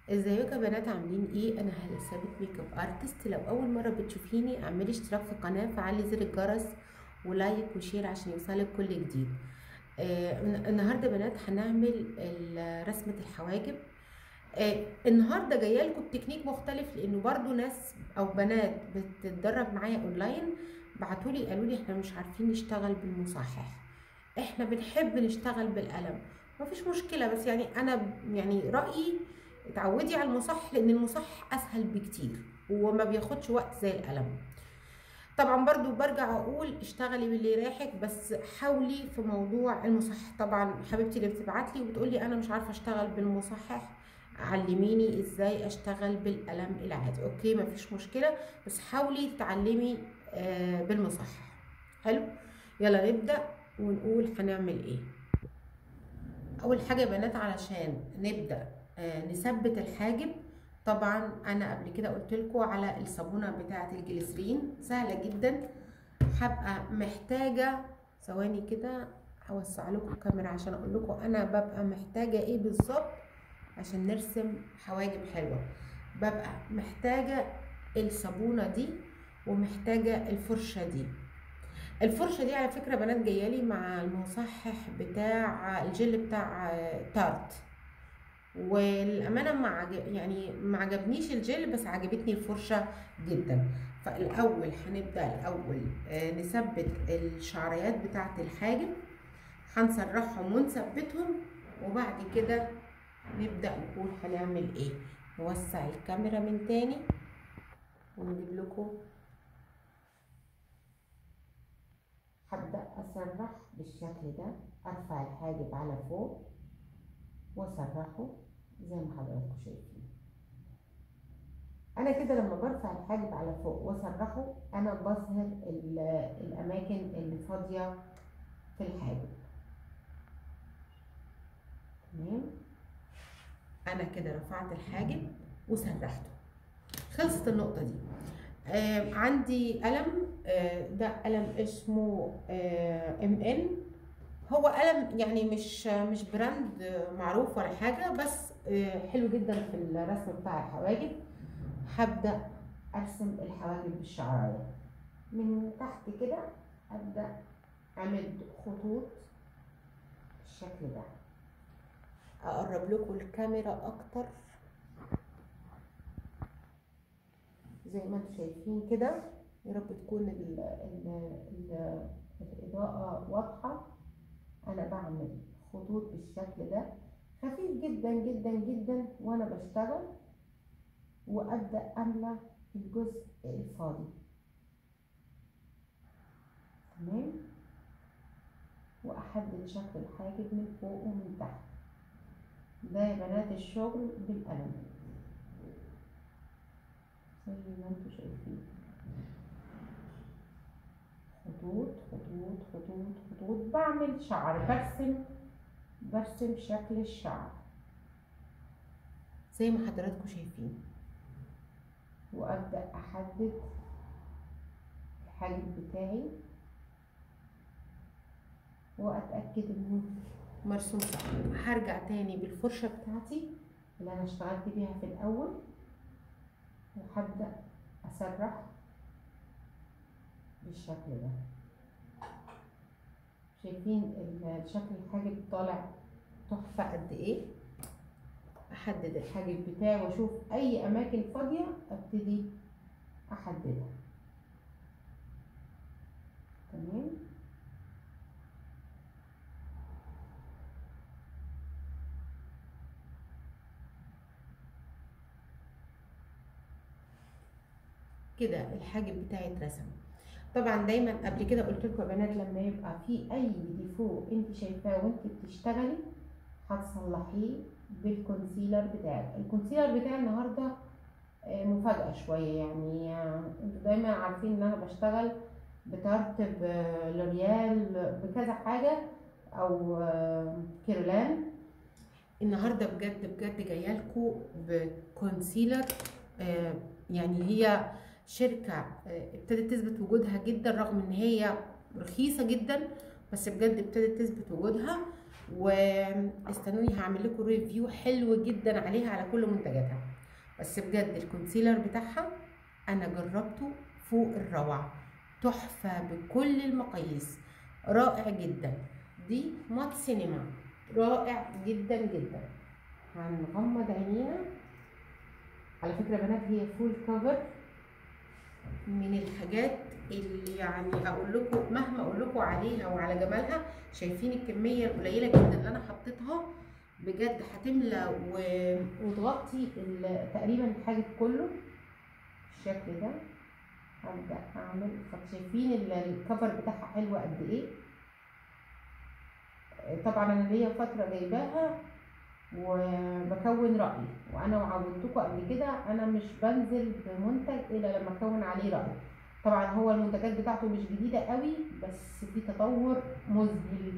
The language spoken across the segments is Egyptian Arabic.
ازيكم يا بنات عاملين ايه انا هلا ثابت ميك اب ارتست لو اول مره بتشوفيني اعملي اشتراك في القناه فعلي زر الجرس ولايك وشير عشان يوصلك كل جديد آه النهارده يا بنات هنعمل ال- رسمه الحواجب آه النهارده جايه لكم بتكنيك مختلف لانه برضو ناس او بنات بتتدرب معايا اونلاين بعتوا لي قالوا لي احنا مش عارفين نشتغل بالمصحح احنا بنحب نشتغل بالقلم مفيش مشكله بس يعني انا يعني رايي اتعودي على المصحح لان المصحح اسهل بكتير وما بياخدش وقت زي القلم طبعا برضو برجع اقول اشتغلي باللي يريحك بس حاولي في موضوع المصحح طبعا حبيبتي اللي بتبعت لي وبتقولي انا مش عارفه اشتغل بالمصحح علميني ازاي اشتغل بالقلم العادي اوكي مفيش مشكله بس حاولي تتعلمي آه بالمصحح حلو يلا نبدا ونقول هنعمل ايه اول حاجه يا بنات علشان نبدا آه نثبت الحاجب طبعا انا قبل كده قلت لكم على الصابونه بتاعه الجليسرين سهله جدا هبقى محتاجه ثواني كده هوسع لكم الكاميرا عشان اقول لكم انا ببقى محتاجه ايه بالظبط عشان نرسم حواجب حلوه ببقى محتاجه الصابونه دي ومحتاجه الفرشه دي الفرشه دي على فكره بنات جايالي مع المصحح بتاع الجل بتاع تارت والامانه ما عجب يعني ما عجبنيش الجل بس عجبتني الفرشه جدا فالاول هنبدا الاول نثبت الشعريات بتاعه الحاجب هنسرحهم ونثبتهم وبعد كده نبدا نقول هنعمل ايه نوسع الكاميرا من تاني ونجيب لكم هبدا اسرح بالشكل ده ارفع الحاجب على فوق واسرحه زي ما حضراتكم شايفين انا كده لما برفع الحاجب على فوق واسرحه انا بظهر الاماكن اللي فاضيه في الحاجب تمام انا كده رفعت الحاجب وسرحته خلصت النقطه دي آه عندي قلم آه ده قلم اسمه آه ام ان هو قلم يعني مش مش براند معروف ولا حاجه بس حلو جدا في الرسم بتاع الحواجب هبدا ارسم الحواجب بالشعرايه من تحت كده ابدا امد خطوط بالشكل ده اقرب لكم الكاميرا اكتر زي ما انتم شايفين كده يا رب تكون ال ال ال الاضاءه واضحه انا بعمل خطوط بالشكل ده خفيف جدا جدا جدا وانا بشتغل وابدا املى الجزء الفاضي تمام واحدد شكل الحاجب من فوق ومن تحت ده يا بنات الشغل بالقلم زي ما انتم شايفين خطوط خطوط خطوط خطوط بعمل شعر برسم برسم شكل الشعر زي ما حضراتكم شايفين وابدا احدد الحاجب بتاعي واتاكد انه مرسوم صح هرجع تاني بالفرشه بتاعتي اللي انا اشتغلت بيها في الاول وهبدا اسرح بالشكل ده شايفين شكل الحاجب طالع تحفه قد ايه احدد الحاجب بتاعي واشوف اي اماكن فاضيه ابتدي احددها تمام كده الحاجب بتاعي اترسم طبعا دايما قبل كده قلت لكم يا بنات لما يبقى في اي ديفو انت شايفاه وانت بتشتغلي هتصلحيه بالكونسيلر بتاعك الكونسيلر بتاعي النهارده مفاجاه شويه يعني انتوا دايما عارفين ان انا بشتغل بترتب لوريال بكذا حاجه او كيرولان النهارده بجد بجد جايه لكم بكونسيلر يعني هي شركة ابتدت تثبت وجودها جدا رغم ان هي رخيصة جدا بس بجد ابتدت تثبت وجودها واستنوني هعمل لكم ريفيو حلو جدا عليها على كل منتجاتها بس بجد الكونسيلر بتاعها انا جربته فوق الروعه تحفه بكل المقاييس رائع جدا دي مات سينما رائع جدا جدا هنغمض عينينا على فكره يا بنات هي فول كفر من الحاجات اللي يعني اقول لكم مهما اقول لكم عليها وعلى جمالها شايفين الكميه القليله جدا اللي انا حطيتها بجد هتملى و- وتغطي ال- تقريبا الحاجب كله بالشكل ده هبدا اعمل شايفين ال- الكفر بتاعها حلو قد ايه طبعا انا ليا فتره جايباها وبكون رايي وانا وعودتكم قبل كده انا مش بنزل بمنتج الا لما اكون عليه رايي طبعا هو المنتجات بتاعته مش جديده قوي بس في تطور مذهل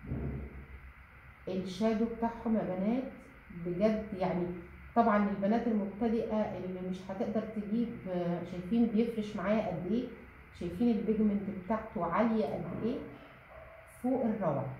الشادو بتاعهم يا بنات بجد يعني طبعا البنات المبتدئه اللي مش هتقدر تجيب آه، شايفين بيفرش معايا قد ايه شايفين البيجمنت بتاعته عاليه قد ايه فوق الروعه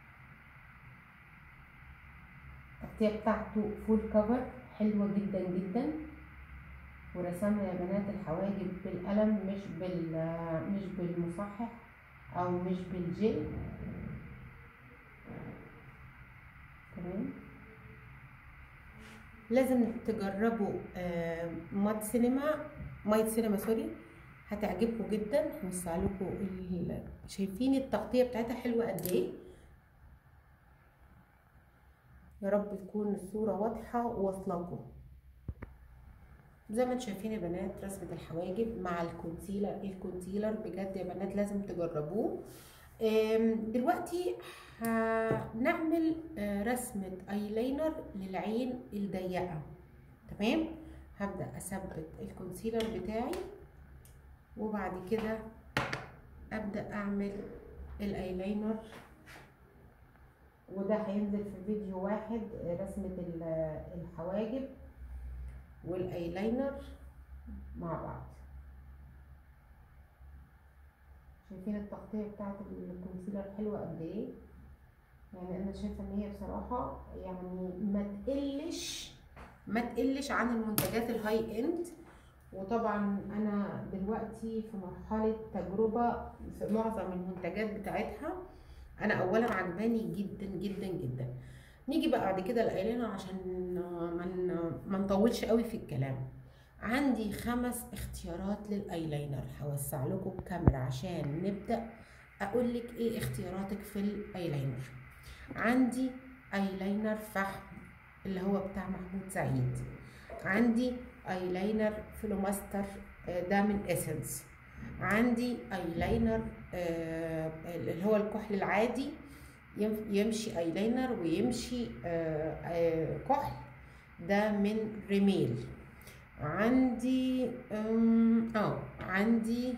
التغطيه بتاعته فول كفر حلوه جدا جدا ورسمنا يا بنات الحواجب بالقلم مش بال مش بالمصحح او مش بالجل تمام لازم تجربوا آه، مات سينما مايت سينما سوري هتعجبكم جدا هوسع لكم ال- شايفين التغطيه بتاعتها حلوه قد ايه يا رب تكون الصوره واضحه وواصله لكم زي ما انتم شايفين يا بنات رسمه الحواجب مع الكونسيلر الكونسيلر بجد يا بنات لازم تجربوه آم، دلوقتي هنعمل آه، رسمة ايلاينر للعين الضيقة تمام هبدأ اثبت الكونسيلر بتاعي وبعد كده ابدأ اعمل الايلاينر وده هينزل في فيديو واحد آه، رسمة ال- الحواجب والايلاينر مع بعض شايفين التغطية بتاعت الكونسيلر حلوة قد ايه يعني انا شايفة ان هي بصراحة يعني ما تقلش ما تقلش عن المنتجات الهاي اند وطبعا انا دلوقتي في مرحلة تجربة في معظم المنتجات بتاعتها انا اولا عجباني جدا جدا جدا نيجي بقى بعد كده الايلاينر عشان ما ن- ما نطولش قوي في الكلام عندي خمس اختيارات للايلاينر هوسع لكم الكاميرا عشان نبدا اقول لك ايه اختياراتك في الايلاينر عندي ايلاينر فحم اللي هو بتاع محمود سعيد عندي ايلاينر فلوماستر آه، ده من اسنس عندي ايلاينر آه، اللي هو الكحل العادي يم- يمشي ايلاينر ويمشي آه، آه، كحل ده من ريميل عندي أم، اه عندي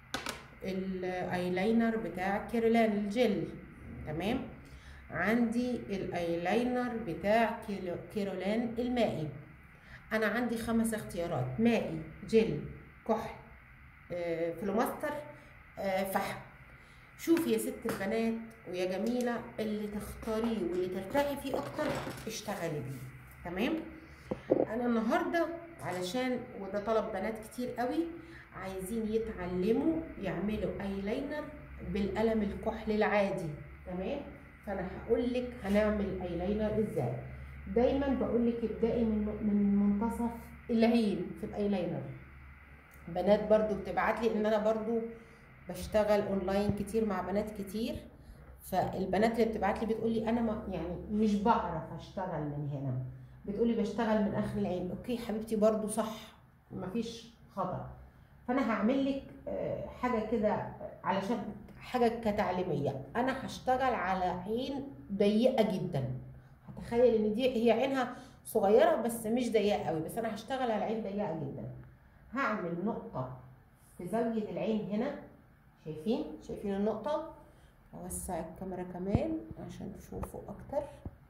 الايلاينر بتاع كيرلان الجل تمام عندي الايلاينر بتاع كيلو- كيرولان المائي انا عندي خمس اختيارات مائي جل كحل آه، فلوماستر آه، فحم شوفي يا ست البنات ويا جميلة اللي تختاريه واللي ترتاحي فيه أكتر اشتغلي بيه تمام أنا النهاردة علشان وده طلب بنات كتير قوي عايزين يتعلموا يعملوا ايلاينر بالقلم الكحل العادي تمام فانا هقول لك هنعمل ايلاينر ازاي دايما بقول لك ابدأي من من منتصف العين في الايلاينر بنات برضو بتبعت لي ان انا برضو بشتغل اونلاين كتير مع بنات كتير فالبنات اللي بتبعت لي بتقول لي انا ما يعني مش بعرف اشتغل من هنا بتقولي بشتغل من اخر العين اوكي حبيبتي برضو صح مفيش خطأ فانا هعمل لك آه، حاجه كده علشان حاجه كتعليميه انا هشتغل على عين ضيقه جدا هتخيل ان دي هي عينها صغيره بس مش ضيقه قوي بس انا هشتغل على عين ضيقه جدا هعمل نقطه في زاويه العين هنا شايفين شايفين النقطه اوسع الكاميرا كمان عشان تشوفوا اكتر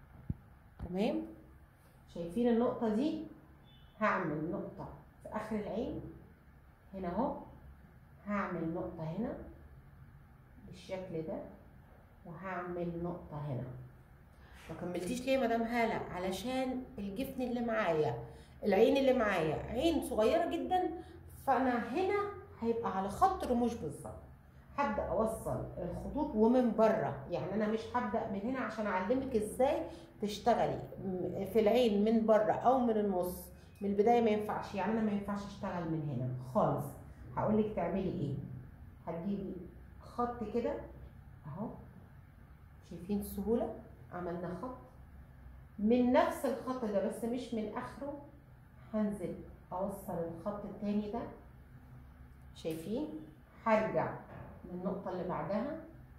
تمام شايفين النقطه دي هعمل نقطه في اخر العين هنا اهو هعمل نقطة هنا بالشكل ده وهعمل نقطة هنا ما كملتيش ليه يا مدام هاله علشان الجفن اللي معايا العين اللي معايا عين صغيره جدا فانا هنا هيبقى على خط رموش بالظبط هبدا اوصل الخطوط ومن بره يعني انا مش هبدا من هنا عشان اعلمك ازاي تشتغلي في العين من بره او من النص من البدايه ما ينفعش يعني انا ما ينفعش اشتغل من هنا خالص هقول لك تعملي ايه هتجيبي خط كده اهو شايفين السهوله عملنا خط من نفس الخط ده بس مش من اخره هنزل اوصل الخط التاني ده شايفين هرجع للنقطة اللي بعدها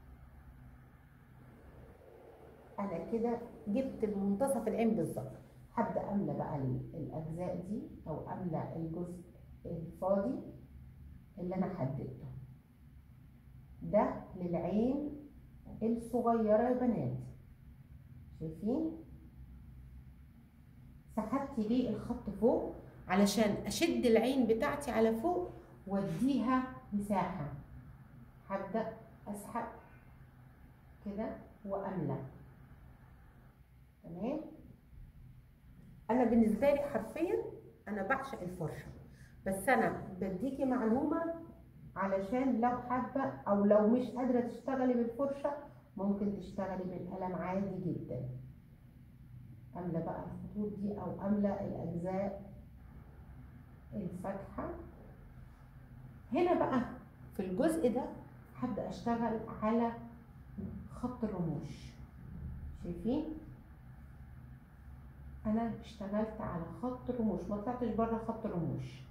انا كده جبت المنتصف العين بالظبط هبدأ املى بقى الاجزاء دي او املى الجزء الفاضي اللي انا حددته ده للعين الصغيرة يا بنات شايفين سحبت ليه الخط فوق علشان اشد العين بتاعتي على فوق واديها مساحة هبدأ اسحب كده واملى تمام انا بالنسبة لي حرفيا انا بعشق الفرشة بس انا بديكي معلومة علشان لو حابة او لو مش قادرة تشتغلي بالفرشة ممكن تشتغلي بالقلم عادي جدا املى بقى الخطوط دي او املى الاجزاء الفاتحه هنا بقى في الجزء ده هبدا اشتغل على خط الرموش شايفين انا اشتغلت على خط الرموش ما طلعتش بره خط الرموش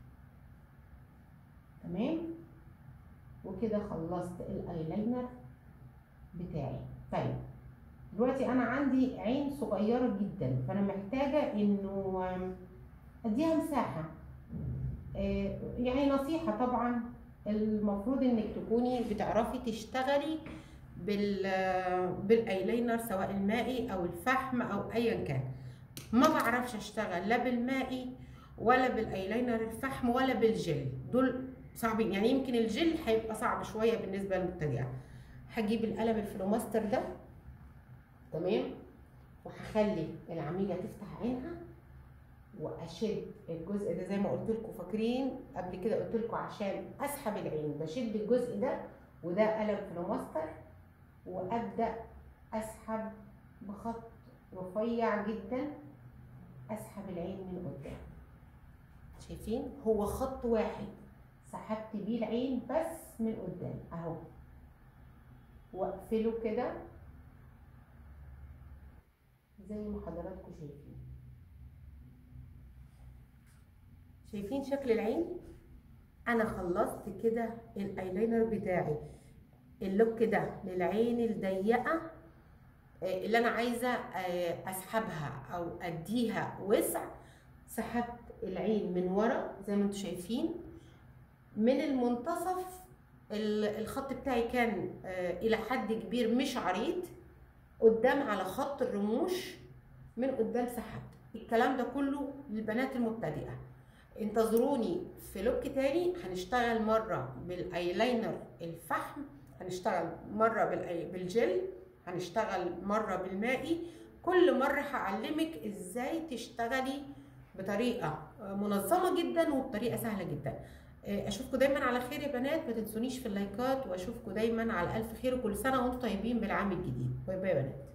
تمام وكده خلصت الايلاينر بتاعي طيب دلوقتي انا عندي عين صغيره جدا فانا محتاجه انه اديها مساحه يعني نصيحه طبعا المفروض انك تكوني بتعرفي تشتغلي بال بالايلاينر سواء المائي او الفحم او ايا كان ما بعرفش اشتغل لا بالمائي ولا بالايلاينر الفحم ولا بالجل دول صعبين يعني يمكن الجل هيبقى صعب شويه بالنسبه للمبتدئه هجيب القلم الفلوماستر ده تمام وهخلي العميله تفتح عينها واشد الجزء ده زي ما قلت لكم فاكرين قبل كده قلت لكم عشان اسحب العين بشد الجزء ده وده قلم فلوماستر وابدا اسحب بخط رفيع جدا اسحب العين من قدام شايفين هو خط واحد سحبت بيه العين بس من قدام اهو واقفله كده زي ما حضراتكم شايفين شايفين شكل العين انا خلصت كده الايلاينر بتاعي اللوك ده للعين الضيقه اللي انا عايزه اسحبها او اديها وسع سحبت العين من ورا زي ما انتم شايفين من المنتصف الخط بتاعي كان الى حد كبير مش عريض قدام على خط الرموش من قدام سحبت الكلام ده كله للبنات المبتدئه انتظروني في لوك تاني هنشتغل مره بالايلاينر الفحم هنشتغل مره بالجل هنشتغل مره بالمائي كل مره هعلمك ازاي تشتغلي بطريقه منظمه جدا وبطريقه سهله جدا اشوفكم دايما على خير يا بنات ما تنسونيش في اللايكات واشوفكم دايما على الف خير وكل سنه وانتم طيبين بالعام الجديد باي باي يا بنات